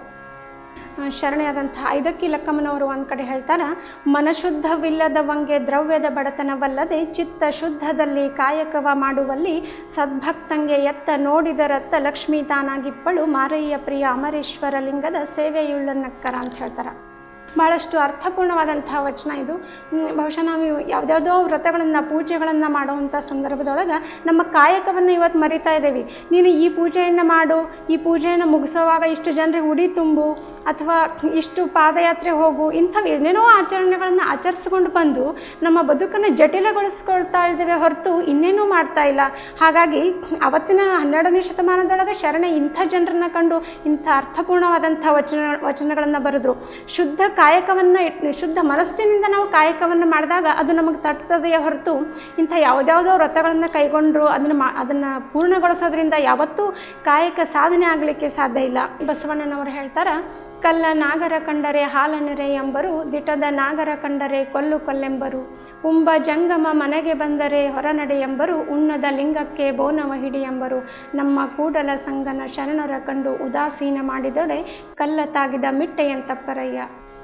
ಆ, ಶರಣೆಯಾದಂಥ ಐದಕ್ಕಿ ಲಕ್ಕಮ್ಮನವರು ಒಂದು ಕಡೆ ಹೇಳ್ತಾರೆ ಮನಶುದ್ಧವಿಲ್ಲದವಂಗೆ ದ್ರವ್ಯದ ಬಡತನವಲ್ಲದೆ ಚಿತ್ತ ಶುದ್ಧದಲ್ಲಿ ಕಾಯಕವ ಮಾಡುವಲ್ಲಿ ಸದ್ಭಕ್ತಂಗೆ ಎತ್ತ ನೋಡಿದರತ್ತ ಲಕ್ಷ್ಮೀ ತಾನಾಗಿಪ್ಪಳು ಮಾರಯ್ಯ ಪ್ರಿಯ ಅಮರೇಶ್ವರ ಲಿಂಗದ ಸೇವೆಯುಳ್ಳನಕ್ಕರ ಅಂತ ಹೇಳ್ತಾರೆ ಭಾಳಷ್ಟು ಅರ್ಥಪೂರ್ಣವಾದಂಥ ವಚನ ಇದು ಹ್ಮ್, ಬಹುಶಃ ನಾವು ಯಾವುದ್ಯಾವುದೋ ವ್ರತಗಳನ್ನು ಪೂಜೆಗಳನ್ನು ಮಾಡುವಂಥ ಸಂದರ್ಭದೊಳಗೆ ನಮ್ಮ ಕಾಯಕವನ್ನು ಇವತ್ತು ಮರಿತಾ ಇದ್ದೀವಿ ನೀನು ಈ ಪೂಜೆಯನ್ನು ಮಾಡು ಈ ಪೂಜೆಯನ್ನು ಮುಗಿಸೋವಾಗ ಇಷ್ಟು ಜನರಿಗೆ ಉಡಿ ತುಂಬು ಅಥವಾ ಇಷ್ಟು ಪಾದಯಾತ್ರೆ ಹೋಗು ಇಂಥವು ಏನೇನೋ ಆಚರಣೆಗಳನ್ನು ಆಚರಿಸ್ಕೊಂಡು ಬಂದು ನಮ್ಮ ಬದುಕನ್ನು ಜಟಿಲಗೊಳಿಸ್ಕೊಳ್ತಾ ಇದ್ದೇವೆ ಹೊರತು ಇನ್ನೇನೂ ಮಾಡ್ತಾ ಇಲ್ಲ ಹಾಗಾಗಿ ಅವತ್ತಿನ ಹನ್ನೆರಡನೇ ಶತಮಾನದೊಳಗೆ ಶರಣ ಇಂಥ ಜನರನ್ನ ಕಂಡು ಇಂಥ ಅರ್ಥಪೂರ್ಣವಾದಂಥ ವಚನ ವಚನಗಳನ್ನು ಬರೆದ್ರು ಶುದ್ಧ ಕಾಯಕವನ್ನು ಇಟ್- ಶುದ್ಧ ಮನಸ್ಸಿನಿಂದ ನಾವು ಕಾಯಕವನ್ನು ಮಾಡಿದಾಗ ಅದು ನಮಗೆ ತಟ್ಟುತ್ತದೆಯೇ ಹೊರತು ಇಂಥ ಯಾವುದ್ಯಾವುದೋ ವ್ರತಗಳನ್ನು ಕೈಗೊಂಡ್ರು ಅದನ್ನು ಮಾ ಅದನ್ನು ಪೂರ್ಣಗೊಳಿಸೋದ್ರಿಂದ ಯಾವತ್ತೂ ಕಾಯಕ ಸಾಧನೆ ಆಗಲಿಕ್ಕೆ ಸಾಧ್ಯ ಇಲ್ಲ ಬಸವಣ್ಣನವರು ಹೇಳ್ತಾರೆ ಕಲ್ಲ ನಾಗರ ಕಂಡರೆ ಹಾಲನೆರೆ ಎಂಬರು ದಿಟದ ನಾಗರ ಕಂಡರೆ ಕೊಲ್ಲು ಕೊಲ್ಲೆಂಬರು ಉಂಬ ಜಂಗಮ ಮನೆಗೆ ಬಂದರೆ ಹೊರನಡೆ ಎಂಬರು ಉಣ್ಣದ ಲಿಂಗಕ್ಕೆ ಬೋನವ ಹಿಡಿ ಎಂಬರು ನಮ್ಮ ಕೂಡಲ ಸಂಗನ ಶರಣರ ಕಂಡು ಉದಾಸೀನ ಮಾಡಿದೊಡೆ ಕಲ್ಲ ತಾಗಿದ ಮಿಟ್ಟೆಯಂತಪ್ಪರಯ್ಯ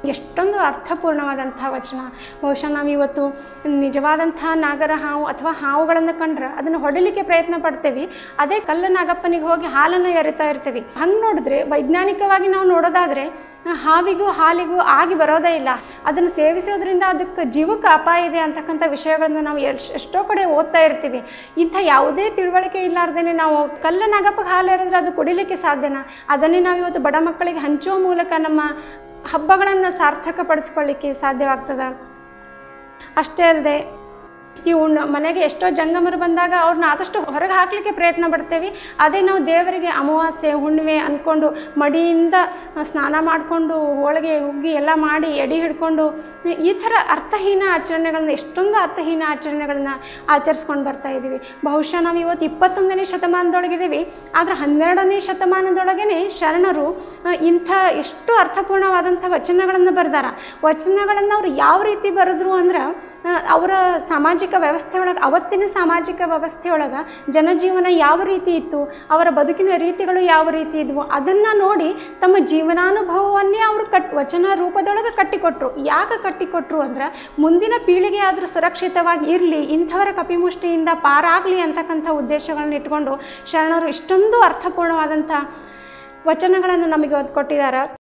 ಎಷ್ಟೊಂದು ಅರ್ಥಪೂರ್ಣವಾದಂಥ ವಚನ ಬಹುಶಃ ನಾವು ಇವತ್ತು ನಿಜವಾದಂಥ ನಾಗರ ಹಾವು ಅಥವಾ ಹಾವುಗಳನ್ನು ಕಂಡ್ರೆ ಅದನ್ನು ಹೊಡಿಲಿಕ್ಕೆ ಪ್ರಯತ್ನ ಪಡ್ತೇವೆ ಅದೇ ಕಲ್ಲ ನಾಗಪ್ಪನಿಗೆ ಹೋಗಿ ಹಾಲನ್ನು ಎರಿತಾ ಇರ್ತೀವಿ ಹಂಗೆ ನೋಡಿದ್ರೆ ವೈಜ್ಞಾನಿಕವಾಗಿ ನಾವು ನೋಡೋದಾದರೆ ಹಾವಿಗೂ ಹಾಲಿಗೂ ಆಗಿ ಬರೋದೇ ಇಲ್ಲ ಅದನ್ನು ಸೇವಿಸೋದ್ರಿಂದ ಅದಕ್ಕೆ ಜೀವಕ್ಕೆ ಅಪಾಯ ಇದೆ ಅಂತಕ್ಕಂಥ ವಿಷಯಗಳನ್ನ ನಾವು ಎಷ್ಟ್- ಎಷ್ಟೋ ಕಡೆ ಓದ್ತಾ ಇರ್ತೀವಿ ಇಂಥ ಯಾವುದೇ ತಿಳುವಳಿಕೆ ಇಲ್ಲಾರ್ದೇ ನಾವು ಕಲ್ಲ ನಾಗಪ್ಪಗೆ ಹಾಲು ಎರೆದ್ರೆ ಅದು ಕುಡಿಲಿಕ್ಕೆ ಸಾಧ್ಯನಾ ಅದನ್ನೇ ನಾವು ಇವತ್ತು ಬಡ ಮಕ್ಕಳಿಗೆ ಹಂಚುವ ಮೂಲಕ ನಮ್ಮ ಹಬ್ಬಗಳನ್ನು ಸಾರ್ಥಕಪಡಿಸ್ಕೊಳ್ಳಿಕ್ಕೆ ಸಾಧ್ಯವಾಗ್ತದೆ ಅಷ್ಟೇ ಅಲ್ಲದೆ ಇವು ನ- ಮನೆಗೆ ಎಷ್ಟೋ ಜಂಗಮರು ಬಂದಾಗ ಅವ್ರನ್ನ ಆದಷ್ಟು ಹೊರಗೆ ಹಾಕಲಿಕ್ಕೆ ಪ್ರಯತ್ನ ಪಡ್ತೇವೆ ಅದೇ ನಾವು ದೇವರಿಗೆ ಅಮಾವಾಸ್ಯೆ ಹುಣ್ಣಿಮೆ ಅಂದ್ಕೊಂಡು ಮಡಿಯಿಂದ ಸ್ನಾನ ಮಾಡಿಕೊಂಡು ಹೋಳಿಗೆ ಹುಗ್ಗಿ ಎಲ್ಲ ಮಾಡಿ ಎಡೆ ಹಿಡ್ಕೊಂಡು ಈ ಥರ ಅರ್ಥಹೀನ ಆಚರಣೆಗಳನ್ನ ಎಷ್ಟೊಂದು ಅರ್ಥಹೀನ ಆಚರಣೆಗಳನ್ನ ಆಚರಿಸ್ಕೊಂಡು ಬರ್ತಾ ಇದ್ದೀವಿ ಬಹುಶಃ ನಾವು ಇವತ್ತು ಇಪ್ಪತ್ತೊಂದನೇ ಶತಮಾನದೊಳಗಿದ್ದೀವಿ ಆದರೆ ಹನ್ನೆರಡನೇ ಶತಮಾನದೊಳಗೇ ಶರಣರು ಆ, ಇಂಥ ಎಷ್ಟು ಅರ್ಥಪೂರ್ಣವಾದಂಥ ವಚನಗಳನ್ನು ಬರೆದಾರ ವಚನಗಳನ್ನು ಅವ್ರು ಯಾವ ರೀತಿ ಬರೆದ್ರು ಅಂದ್ರೆ ಆ, ಅವರ ಸಾಮಾಜಿಕ ವ್ಯವಸ್ಥೆ ಒಳಗೆ ಅವತ್ತಿನ ಸಾಮಾಜಿಕ ವ್ಯವಸ್ಥೆ ಒಳಗೆ ಜನಜೀವನ ಯಾವ ರೀತಿ ಇತ್ತು ಅವರ ಬದುಕಿನ ರೀತಿಗಳು ಯಾವ ರೀತಿ ಇದ್ವು ಅದನ್ನು ನೋಡಿ ತಮ್ಮ ಜೀವನಾನುಭವವನ್ನೇ ಅವರು ಕಟ್ ವಚನ ರೂಪದೊಳಗೆ ಕಟ್ಟಿಕೊಟ್ರು ಯಾಕೆ ಕಟ್ಟಿಕೊಟ್ರು ಅಂದ್ರೆ ಮುಂದಿನ ಪೀಳಿಗೆ ಆದರೂ ಸುರಕ್ಷಿತವಾಗಿ ಇರಲಿ ಇಂಥವರ ಕಪಿಮುಷ್ಟಿಯಿಂದ ಪಾರಾಗಲಿ ಅಂತಕ್ಕಂಥ ಉದ್ದೇಶಗಳನ್ನ ಇಟ್ಕೊಂಡು ಶರಣರು ಇಷ್ಟೊಂದು ಅರ್ಥಪೂರ್ಣವಾದಂಥ ವಚನಗಳನ್ನು ನಮಗೆ ಕೊಟ್ಟಿದ್ದಾರೆ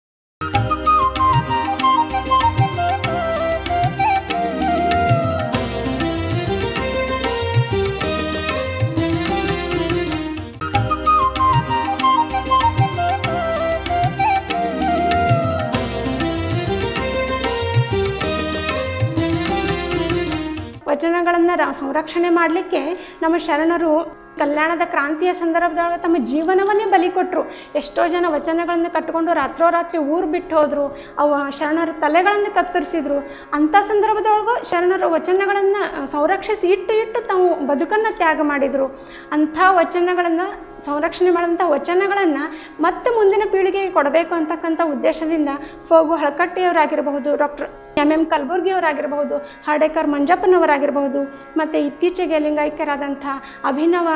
ವಚನಗಳನ್ನು ರ ಸಂರಕ್ಷಣೆ ಮಾಡಲಿಕ್ಕೆ ನಮ್ಮ ಶರಣರು ಕಲ್ಯಾಣದ ಕ್ರಾಂತಿಯ ಸಂದರ್ಭದೊಳಗೆ ತಮ್ಮ ಜೀವನವನ್ನೇ ಬಲಿ ಕೊಟ್ಟರು ಎಷ್ಟೋ ಜನ ವಚನಗಳನ್ನು ಕಟ್ಟಿಕೊಂಡು ರಾತ್ರೋರಾತ್ರಿ ಊರು ಬಿಟ್ಟು ಹೋದರು ಅವ ಶರಣರ ತಲೆಗಳನ್ನು ಕತ್ತರಿಸಿದ್ರು ಅಂಥ ಸಂದರ್ಭದೊಳಗೂ ಶರಣರ ವಚನಗಳನ್ನು ಸಂರಕ್ಷಿಸಿ ಇಟ್ಟು ಇಟ್ಟು ತಾವು ಬದುಕನ್ನು ತ್ಯಾಗ ಮಾಡಿದರು ಅಂಥ ವಚನಗಳನ್ನು ಸಂರಕ್ಷಣೆ ಮಾಡಿದಂಥ ವಚನಗಳನ್ನು ಮತ್ತೆ ಮುಂದಿನ ಪೀಳಿಗೆಗೆ ಕೊಡಬೇಕು ಅಂತಕ್ಕಂಥ ಉದ್ದೇಶದಿಂದ ಫೋಗು ಹಳಕಟ್ಟಿಯವರಾಗಿರಬಹುದು ಡಾಕ್ಟರ್ ಎಮ್ ಎಮ್ ಕಲಬುರ್ಗಿಯವರಾಗಿರಬಹುದು ಹಾಡೇಕರ್ ಮಂಜಪ್ಪನವರಾಗಿರಬಹುದು ಮತ್ತು ಇತ್ತೀಚೆಗೆ ಲಿಂಗೈಕ್ಯರಾದಂಥ ಅಭಿನವ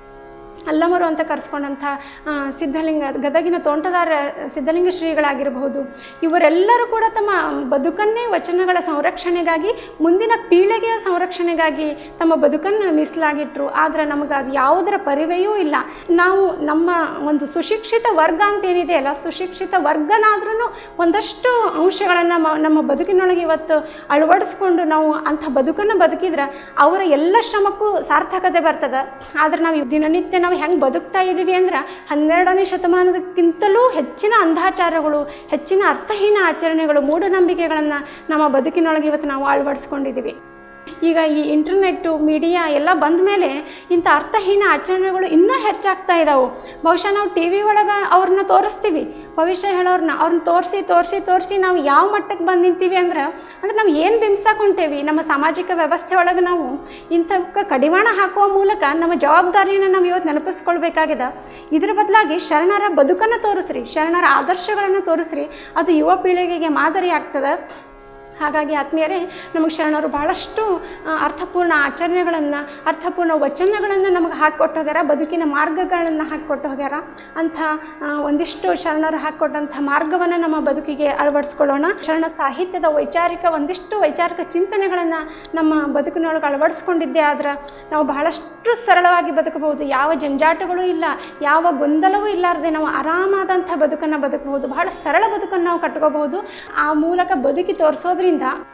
ಅಲ್ಲಮರು ಅಂತ ಕರೆಸ್ಕೊಂಡಂಥ ಆ, ಸಿದ್ಧಲಿಂಗ ಗದಗಿನ ತೋಂಟದಾರ ಸಿದ್ಧಲಿಂಗ ಶ್ರೀಗಳಾಗಿರಬಹುದು ಇವರೆಲ್ಲರೂ ಕೂಡ ತಮ್ಮ ಬದುಕನ್ನೇ ವಚನಗಳ ಸಂರಕ್ಷಣೆಗಾಗಿ ಮುಂದಿನ ಪೀಳಿಗೆಯ ಸಂರಕ್ಷಣೆಗಾಗಿ ತಮ್ಮ ಬದುಕನ್ನು ಮೀಸಲಾಗಿಟ್ರು ಆದರೆ ನಮಗೆ ಅದು ಯಾವುದರ ಪರಿವೆಯೂ ಇಲ್ಲ ನಾವು ನಮ್ಮ ಒಂದು ಸುಶಿಕ್ಷಿತ ವರ್ಗ ಅಂತ ಏನಿದೆ ಅಲ್ಲ ಸುಶಿಕ್ಷಿತ ವರ್ಗನಾದ್ರೂ ಒಂದಷ್ಟು ಅಂಶಗಳನ್ನು ನಮ್ಮ ಬದುಕಿನೊಳಗೆ ಇವತ್ತು ಅಳವಡಿಸ್ಕೊಂಡು ನಾವು ಅಂಥ ಬದುಕನ್ನು ಬದುಕಿದ್ರೆ ಅವರ ಎಲ್ಲ ಶ್ರಮಕ್ಕೂ ಸಾರ್ಥಕತೆ ಬರ್ತದೆ ಆದ್ರೆ ನಾವು ದಿನನಿತ್ಯ ನಾವು ಹೆಂಗೆ ಬದುಕ್ತಾ ಇದ್ದೀವಿ ಅಂದ್ರೆ ಹನ್ನೆರಡನೇ ಶತಮಾನದಕ್ಕಿಂತಲೂ ಹೆಚ್ಚಿನ ಅಂಧಾಚಾರಗಳು ಹೆಚ್ಚಿನ ಅರ್ಥಹೀನ ಆಚರಣೆಗಳು ಮೂಢನಂಬಿಕೆಗಳನ್ನು ನಮ್ಮ ಬದುಕಿನೊಳಗೆ ಇವತ್ತು ನಾವು ಅಳವಡಿಸ್ಕೊಂಡಿದ್ದೀವಿ ಈಗ ಈ ಇಂಟರ್ನೆಟ್ಟು ಮೀಡಿಯಾ ಎಲ್ಲ ಬಂದ ಮೇಲೆ ಇಂಥ ಅರ್ಥಹೀನ ಆಚರಣೆಗಳು ಇನ್ನೂ ಹೆಚ್ಚಾಗ್ತಾ ಇದ್ದಾವೆ ಬಹುಶಃ ನಾವು ಟಿ ವಿ ಒಳಗೆ ಅವ್ರನ್ನ ತೋರಿಸ್ತೀವಿ ಭವಿಷ್ಯ ಹೇಳೋರನ್ನ ಅವ್ರನ್ನ ತೋರಿಸಿ ತೋರಿಸಿ ತೋರಿಸಿ ನಾವು ಯಾವ ಮಟ್ಟಕ್ಕೆ ಬಂದು ನಿಂತೀವಿ ಅಂದ್ರೆ ಅಂದ್ರೆ ನಾವು ಏನು ಬಿಂಬಿಸಾಕೊಂತೇವಿ ನಮ್ಮ ಸಾಮಾಜಿಕ ವ್ಯವಸ್ಥೆ ಒಳಗೆ ನಾವು ಇಂಥವಕ್ಕೆ ಕಡಿವಾಣ ಹಾಕುವ ಮೂಲಕ ನಮ್ಮ ಜವಾಬ್ದಾರಿಯನ್ನು ನಾವು ಇವತ್ತು ನೆನಪಿಸ್ಕೊಳ್ಬೇಕಾಗಿದೆ ಇದ್ರ ಬದಲಾಗಿ ಶರಣರ ಬದುಕನ್ನು ತೋರಿಸ್ರಿ ಶರಣರ ಆದರ್ಶಗಳನ್ನು ತೋರಿಸ್ರಿ ಅದು ಯುವ ಪೀಳಿಗೆಗೆ ಮಾದರಿ ಆಗ್ತದೆ ಹಾಗಾಗಿ ಆತ್ಮೀಯರೇ ನಮಗೆ ಶರಣರು ಭಾಳಷ್ಟು ಆ, ಅರ್ಥಪೂರ್ಣ ಆಚರಣೆಗಳನ್ನು ಅರ್ಥಪೂರ್ಣ ವಚನಗಳನ್ನು ನಮಗೆ ಹಾಕಿಕೊಟ್ಟು ಹೋಗ್ಯಾರ ಬದುಕಿನ ಮಾರ್ಗಗಳನ್ನು ಹಾಕಿಕೊಟ್ಟು ಹೋಗ್ಯಾರ ಅಂಥ ಆ, ಒಂದಿಷ್ಟು ಶರಣರು ಹಾಕಿಕೊಟ್ಟಂಥ ಮಾರ್ಗವನ್ನು ನಮ್ಮ ಬದುಕಿಗೆ ಅಳವಡಿಸ್ಕೊಳ್ಳೋಣ ಶರಣ ಸಾಹಿತ್ಯದ ವೈಚಾರಿಕ ಒಂದಿಷ್ಟು ವೈಚಾರಿಕ ಚಿಂತನೆಗಳನ್ನು ನಮ್ಮ ಬದುಕಿನೊಳಗೆ ಅಳವಡಿಸ್ಕೊಂಡಿದ್ದೇ ಆದ್ರೆ ನಾವು ಬಹಳಷ್ಟು ಸರಳವಾಗಿ ಬದುಕಬಹುದು ಯಾವ ಜಂಜಾಟಗಳು ಇಲ್ಲ ಯಾವ ಗೊಂದಲವೂ ಇಲ್ಲಾರದೆ ನಾವು ಆರಾಮಾದಂಥ ಬದುಕನ್ನು ಬದುಕಬಹುದು ಬಹಳ ಸರಳ ಬದುಕನ್ನು ನಾವು ಕಟ್ಕೋಬಹುದು ಆ ಮೂಲಕ ಬದುಕಿ ತೋರಿಸೋದ್ರಿಂದ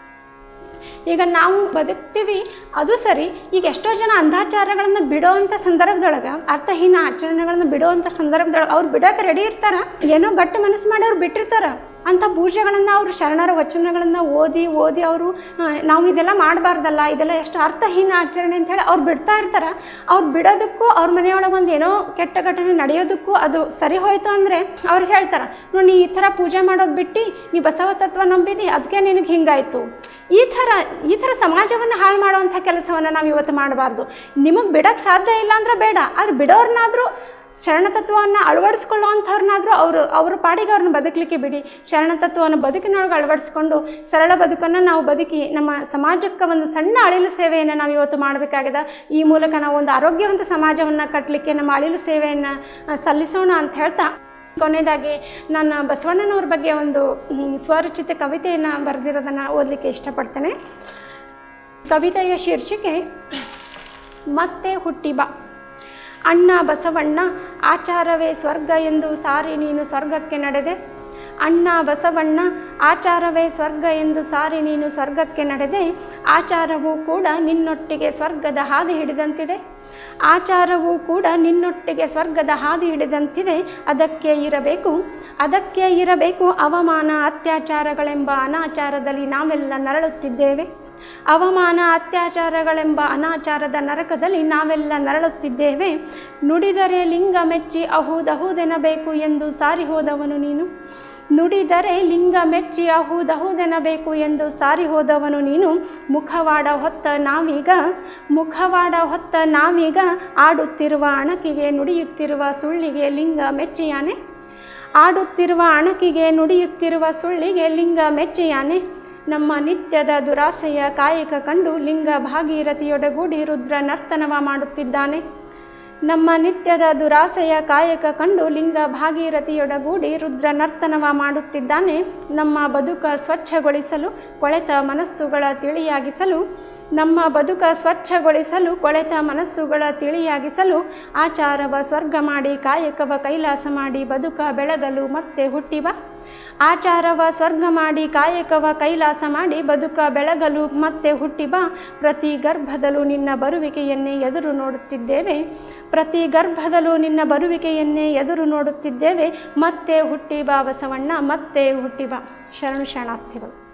ಈಗ ನಾವು ಬದುಕ್ತೀವಿ ಅದು ಸರಿ ಈಗ ಎಷ್ಟೋ ಜನ ಅಂಧಾಚಾರಗಳನ್ನು ಬಿಡೋವಂಥ ಸಂದರ್ಭದೊಳಗೆ ಅರ್ಥಹೀನ ಆಚರಣೆಗಳನ್ನು ಬಿಡೋವಂಥ ಸಂದರ್ಭದೊಳಗೆ ಅವ್ರು ಬಿಡೋಕೆ ರೆಡಿ ಇರ್ತಾರ ಏನೋ ಗಟ್ಟಿ ಮನಸ್ಸು ಮಾಡಿ ಅವ್ರು ಬಿಟ್ಟಿರ್ತಾರ ಅಂಥ ಪೂಜೆಗಳನ್ನು ಅವರು ಶರಣರ ವಚನಗಳನ್ನು ಓದಿ ಓದಿ ಅವರು ನಾವು ಇದೆಲ್ಲ ಮಾಡಬಾರ್ದಲ್ಲ ಇದೆಲ್ಲ ಎಷ್ಟು ಅರ್ಥಹೀನ ಆಚರಣೆ ಅಂತ ಹೇಳಿ ಅವ್ರು ಬಿಡ್ತಾ ಇರ್ತಾರ ಅವ್ರು ಬಿಡೋದಕ್ಕೂ ಅವ್ರ ಮನೆಯೊಳಗೆ ಒಂದು ಏನೋ ಕೆಟ್ಟ ಘಟನೆ ನಡೆಯೋದಕ್ಕೂ ಅದು ಸರಿ ಹೋಯ್ತು ಅಂದರೆ ಅವ್ರು ಹೇಳ್ತಾರೆ ನೋಡಿ ನೀ ಈ ಥರ ಪೂಜೆ ಮಾಡೋದು ಬಿಟ್ಟು ನೀ ಬಸವ ತತ್ವ ನಂಬಿದಿ ಅದಕ್ಕೆ ನಿನಗೆ ಹಿಂಗಾಯ್ತು ಈ ಥರ ಈ ಥರ ಸಮಾಜವನ್ನು ಹಾಳು ಮಾಡುವಂಥ ಕೆಲಸವನ್ನು ನಾವು ಇವತ್ತು ಮಾಡಬಾರ್ದು ನಿಮಗೆ ಬಿಡೋಕ್ಕೆ ಸಾಧ್ಯ ಇಲ್ಲ ಅಂದ್ರೆ ಬೇಡ ಆದ್ರೆ ಬಿಡೋರ್ನಾದರೂ ಶರಣತತ್ವವನ್ನು ಅಳವಡಿಸ್ಕೊಳ್ಳುವಂಥವ್ರನ್ನಾದರೂ ಅವರು ಅವ್ರ ಪಾಡಿಗೆ ಅವ್ರನ್ನ ಬದುಕಲಿಕ್ಕೆ ಬಿಡಿ ಶರಣತತ್ವವನ್ನು ಬದುಕಿನೊಳಗೆ ಅಳವಡಿಸ್ಕೊಂಡು ಸರಳ ಬದುಕನ್ನು ನಾವು ಬದುಕಿ ನಮ್ಮ ಸಮಾಜಕ್ಕೆ ಒಂದು ಸಣ್ಣ ಅಳಿಲು ಸೇವೆಯನ್ನು ನಾವು ಇವತ್ತು ಮಾಡಬೇಕಾಗಿದೆ ಈ ಮೂಲಕ ನಾವು ಒಂದು ಆರೋಗ್ಯವಂತ ಸಮಾಜವನ್ನು ಕಟ್ಟಲಿಕ್ಕೆ ನಮ್ಮ ಅಳಿಲು ಸೇವೆಯನ್ನು ಆ, ಸಲ್ಲಿಸೋಣ ಅಂತ ಹೇಳ್ತಾ ಕೊನೆಯದಾಗಿ ನಾನು ಬಸವಣ್ಣನವ್ರ ಬಗ್ಗೆ ಒಂದು ಹ್ಮ್, ಸ್ವರಚಿತ ಕವಿತೆಯನ್ನು ಬರೆದಿರೋದನ್ನು ಓದಲಿಕ್ಕೆ ಇಷ್ಟಪಡ್ತೇನೆ ಕವಿತೆಯ ಶೀರ್ಷಿಕೆ ಮತ್ತೆ ಹುಟ್ಟಿ ಬಾ ಅಣ್ಣ ಬಸವಣ್ಣ ಆಚಾರವೇ ಸ್ವರ್ಗ ಎಂದು ಸಾರಿ ನೀನು ಸ್ವರ್ಗಕ್ಕೆ ನಡೆದೆ ಅಣ್ಣ ಬಸವಣ್ಣ ಆಚಾರವೇ ಸ್ವರ್ಗ ಎಂದು ಸಾರಿ ನೀನು ಸ್ವರ್ಗಕ್ಕೆ ನಡೆದೆ ಆಚಾರವೂ ಕೂಡ ನಿನ್ನೊಟ್ಟಿಗೆ ಸ್ವರ್ಗದ ಹಾದಿ ಹಿಡಿದಂತಿದೆ ಆಚಾರವೂ ಕೂಡ ನಿನ್ನೊಟ್ಟಿಗೆ ಸ್ವರ್ಗದ ಹಾದಿ ಹಿಡಿದಂತಿದೆ ಅದಕ್ಕೆ ಇರಬೇಕು ಅದಕ್ಕೆ ಇರಬೇಕು ಅವಮಾನ ಅತ್ಯಾಚಾರಗಳೆಂಬ ಅನಾಚಾರದಲ್ಲಿ ನಾವೆಲ್ಲ ನರಳುತ್ತಿದ್ದೇವೆ ಅವಮಾನ ಅತ್ಯಾಚಾರಗಳೆಂಬ ಅನಾಚಾರದ ನರಕದಲ್ಲಿ ನಾವೆಲ್ಲ ನರಳುತ್ತಿದ್ದೇವೆ ನುಡಿದರೆ ಲಿಂಗ ಮೆಚ್ಚಿ ಅಹೂದಹೂದೆನಬೇಕು ಎಂದು ಸಾರಿ ಹೋದವನು ನೀನು ನುಡಿದರೆ ಲಿಂಗ ಮೆಚ್ಚಿ ಅಹೂದಹೂದೆನಬೇಕು ಎಂದು ಸಾರಿ ಹೋದವನು ನೀನು ಮುಖವಾಡ ಹೊತ್ತ ನಾವೀಗ ಮುಖವಾಡ ಹೊತ್ತ ನಾವೀಗ ಆಡುತ್ತಿರುವ ಅಣಕಿಗೆ ನುಡಿಯುತ್ತಿರುವ ಸುಳ್ಳಿಗೆ ಲಿಂಗ ಮೆಚ್ಚಿಯಾನೆ ಆಡುತ್ತಿರುವ ಅಣಕಿಗೆ ನುಡಿಯುತ್ತಿರುವ ಸುಳ್ಳಿಗೆ ಲಿಂಗ ಮೆಚ್ಚಿಯಾನೆ ನಮ್ಮ ನಿತ್ಯದ ದುರಾಸೆಯ ಕಾಯಕ ಕಂಡು ಲಿಂಗ ಭಾಗೀರಥಿಯೊಡಗೂಡಿ ರುದ್ರ ನರ್ತನವ ಮಾಡುತ್ತಿದ್ದಾನೆ ನಮ್ಮ ನಿತ್ಯದ ದುರಾಸೆಯ ಕಾಯಕ ಕಂಡು ಲಿಂಗ ಭಾಗೀರಥಿಯೊಡಗೂಡಿ ರುದ್ರ ನರ್ತನವ ಮಾಡುತ್ತಿದ್ದಾನೆ ನಮ್ಮ ಬದುಕ ಸ್ವಚ್ಛಗೊಳಿಸಲು ಕೊಳೆತ ಮನಸ್ಸುಗಳ ತಿಳಿಯಾಗಿಸಲು ನಮ್ಮ ಬದುಕ ಸ್ವಚ್ಛಗೊಳಿಸಲು ಕೊಳೆತ ಮನಸ್ಸುಗಳ ತಿಳಿಯಾಗಿಸಲು ಆಚಾರವ ಸ್ವರ್ಗ ಮಾಡಿ ಕಾಯಕವ ಕೈಲಾಸ ಮಾಡಿ ಬದುಕ ಬೆಳಗಲು ಮತ್ತೆ ಹುಟ್ಟಿವ ಆಚಾರವ ಸ್ವರ್ಗ ಮಾಡಿ ಕಾಯಕವ ಕೈಲಾಸ ಮಾಡಿ ಬದುಕ ಬೆಳಗಲು ಮತ್ತೆ ಹುಟ್ಟಿಬ ಪ್ರತಿ ಗರ್ಭದಲ್ಲೂ ನಿನ್ನ ಬರುವಿಕೆಯನ್ನೇ ಎದುರು ನೋಡುತ್ತಿದ್ದೇವೆ ಪ್ರತಿ ಗರ್ಭದಲ್ಲೂ ನಿನ್ನ ಬರುವಿಕೆಯನ್ನೇ ಎದುರು ನೋಡುತ್ತಿದ್ದೇವೆ ಮತ್ತೆ ಹುಟ್ಟಿಬಾ ಬಸವಣ್ಣ ಮತ್ತೆ ಹುಟ್ಟಿಬಾ ಶರಣು ಶರಣಾರ್ಥಿಗಳು